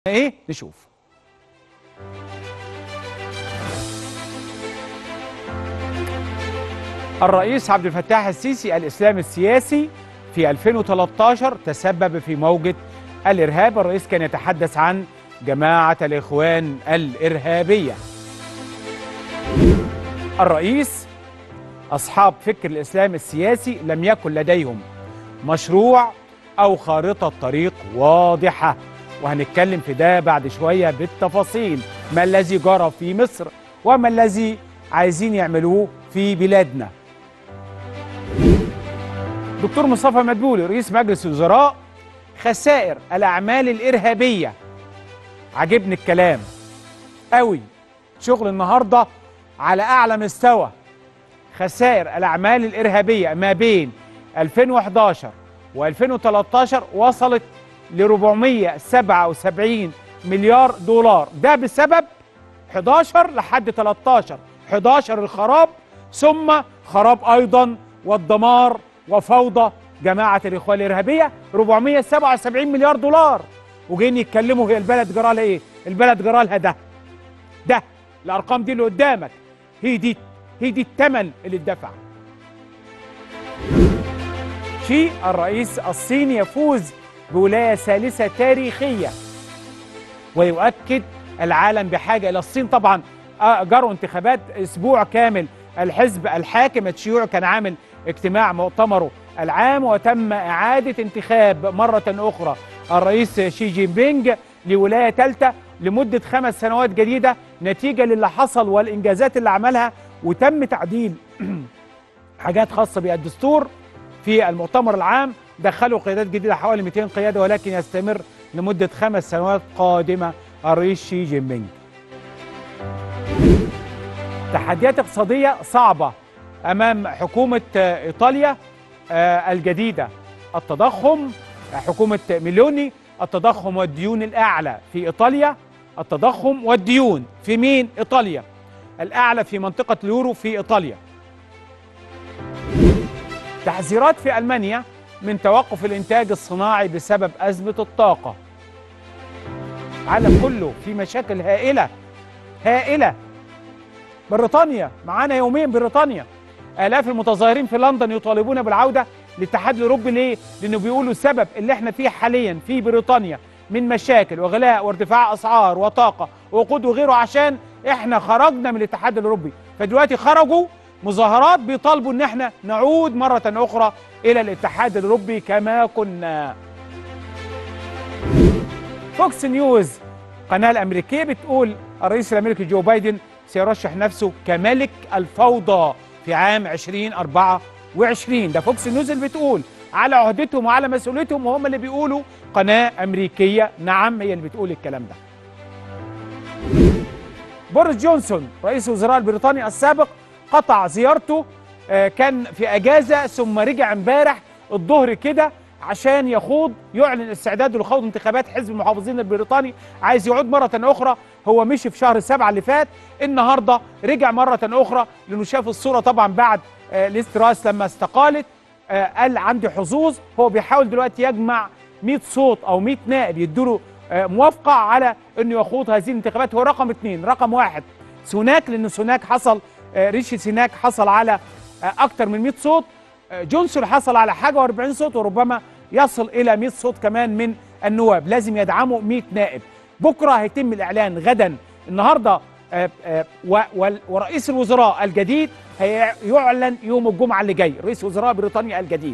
ايه نشوف الرئيس عبد الفتاح السيسي الاسلام السياسي في 2013 تسبب في موجة الارهاب الرئيس كان يتحدث عن جماعة الاخوان الارهابية الرئيس اصحاب فكر الاسلام السياسي لم يكن لديهم مشروع او خارطة طريق واضحة وهنتكلم في ده بعد شوية بالتفاصيل ما الذي جرى في مصر وما الذي عايزين يعملوه في بلادنا دكتور مصطفى مدبولي رئيس مجلس الوزراء خسائر الأعمال الإرهابية عجبني الكلام قوي شغل النهاردة على أعلى مستوى خسائر الأعمال الإرهابية ما بين 2011 و2013 وصلت ل 477 مليار دولار ده بسبب 11 لحد 13 11 الخراب ثم خراب ايضا والدمار وفوضى جماعه الاخوان الارهابيه 477 مليار دولار وجايين يتكلموا هي البلد جرى لها ايه؟ البلد جرى لها ده ده الارقام دي اللي قدامك هي دي هي دي الثمن اللي اتدفع شي الرئيس الصيني يفوز بولايه ثالثه تاريخيه ويؤكد العالم بحاجه الى الصين طبعا جروا انتخابات اسبوع كامل الحزب الحاكم الشيوعي كان عامل اجتماع مؤتمره العام وتم اعاده انتخاب مره اخرى الرئيس شي جين بينج لولايه ثالثه لمده خمس سنوات جديده نتيجه للي حصل والانجازات اللي عملها وتم تعديل حاجات خاصه بالدستور في المؤتمر العام دخلوا قيادات جديده حوالي 200 قياده ولكن يستمر لمده خمس سنوات قادمه الرئيس شي جين بينج. تحديات اقتصاديه صعبه امام حكومه ايطاليا الجديده التضخم حكومه ميلوني التضخم والديون الاعلى في ايطاليا التضخم والديون في مين؟ ايطاليا الاعلى في منطقه اليورو في ايطاليا. تحذيرات في المانيا من توقف الانتاج الصناعي بسبب ازمه الطاقه. العالم كله في مشاكل هائله هائله. بريطانيا معانا يومين بريطانيا الاف المتظاهرين في لندن يطالبون بالعوده للاتحاد الاوروبي ليه؟ لانه بيقولوا السبب اللي احنا فيه حاليا في بريطانيا من مشاكل وغلاء وارتفاع اسعار وطاقه ووقود وغيره عشان احنا خرجنا من الاتحاد الاوروبي فدلوقتي خرجوا مظاهرات بيطالبوا ان احنا نعود مره اخرى الى الاتحاد الاوروبي كما كنا فوكس نيوز قناه الامريكيه بتقول الرئيس الامريكي جو بايدن سيرشح نفسه كملك الفوضى في عام 2024 ده فوكس نيوز اللي بتقول على عهدتهم وعلى مسؤوليتهم وهم اللي بيقولوا قناه امريكيه نعم هي اللي بتقول الكلام ده بوريس جونسون رئيس الوزراء البريطاني السابق قطع زيارته كان في اجازه ثم رجع امبارح الظهر كده عشان يخوض يعلن استعداده لخوض انتخابات حزب المحافظين البريطاني عايز يعود مرة أخرى هو مشي في شهر سبعة اللي فات النهاردة رجع مرة أخرى لأنه شاف الصورة طبعا بعد الاستراس لما استقالت قال عندي حظوظ هو بيحاول دلوقتي يجمع 100 صوت أو 100 نائب يدوا موافقة على أنه يخوض هذه الانتخابات هو رقم اثنين رقم واحد سوناك لأن سوناك حصل ريشي سيناك حصل على أكثر من 100 صوت جونسون حصل على حاجة و40 صوت وربما يصل إلى 100 صوت كمان من النواب لازم يدعموا 100 نائب بكرة هيتم الإعلان غدا النهاردة ورئيس الوزراء الجديد هيعلن يوم الجمعة اللي جاي رئيس وزراء بريطانيا الجديد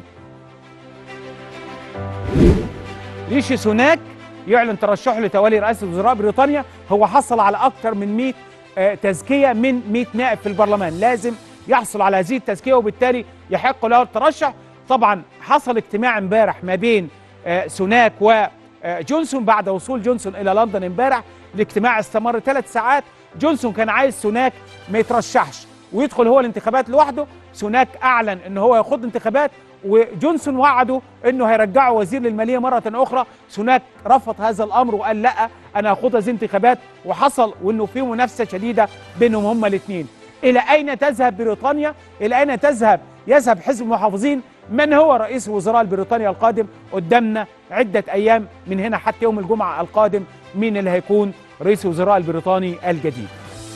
ريشي سوناك يعلن ترشحه لتولي رئاسة وزراء بريطانيا هو حصل على أكثر من 100 تزكية من 100 نائب في البرلمان لازم يحصل على هذه التزكيه وبالتالي يحق له الترشح طبعا حصل اجتماع امبارح ما بين سوناك وجونسون بعد وصول جونسون الى لندن امبارح الاجتماع استمر ثلاث ساعات جونسون كان عايز سوناك ما يترشحش ويدخل هو الانتخابات لوحده سوناك اعلن ان هو يخوض انتخابات وجونسون وعده انه هيرجعه وزير للماليه مره اخرى سوناك رفض هذا الامر وقال لا انا هخوض هذه الانتخابات وحصل وانه في منافسه شديده بينهم هما الاثنين إلى أين تذهب بريطانيا؟ إلى أين تذهب يذهب حزب المحافظين؟ من هو رئيس الوزراء البريطاني القادم؟ قدامنا عدة أيام من هنا حتى يوم الجمعة القادم مين اللي هيكون رئيس الوزراء البريطاني الجديد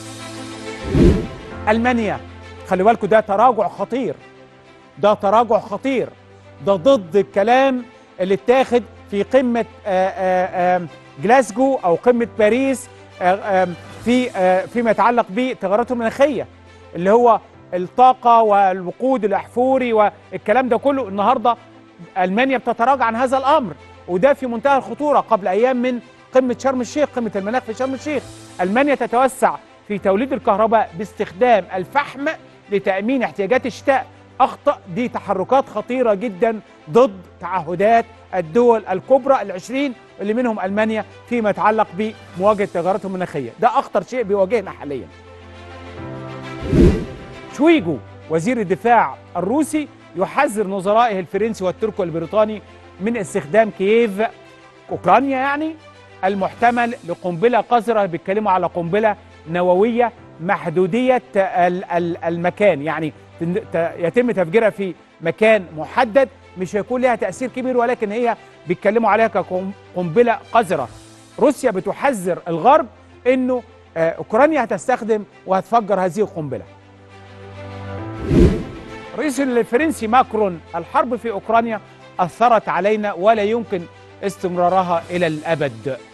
المانيا خلي بالكم ده تراجع خطير ده تراجع خطير ده ضد الكلام اللي اتاخد في قمه آآ آآ جلاسجو او قمه باريس آآ في فيما يتعلق بالتغيرات المناخيه اللي هو الطاقه والوقود الاحفوري والكلام ده كله النهارده المانيا بتتراجع عن هذا الامر وده في منتهى الخطوره قبل ايام من قمه شرم الشيخ قمه المناخ في شرم الشيخ المانيا تتوسع في توليد الكهرباء باستخدام الفحم لتامين احتياجات الشتاء اخطا دي تحركات خطيره جدا ضد تعهدات الدول الكبرى العشرين اللي منهم المانيا فيما يتعلق بمواجهه التغيرات المناخيه ده اخطر شيء بيواجهنا حاليا شويجو وزير الدفاع الروسي يحذر نظرائه الفرنسي والتركي والبريطاني من استخدام كييف اوكرانيا يعني المحتمل لقنبله قذره بيتكلموا على قنبله نوويه محدوديه المكان يعني يتم تفجيرها في مكان محدد مش هيكون لها تاثير كبير ولكن هي بيتكلموا عليها كقنبله قذره روسيا بتحذر الغرب انه اوكرانيا هتستخدم وهتفجر هذه القنبله الرئيس الفرنسي ماكرون الحرب في اوكرانيا اثرت علينا ولا يمكن استمرارها الى الابد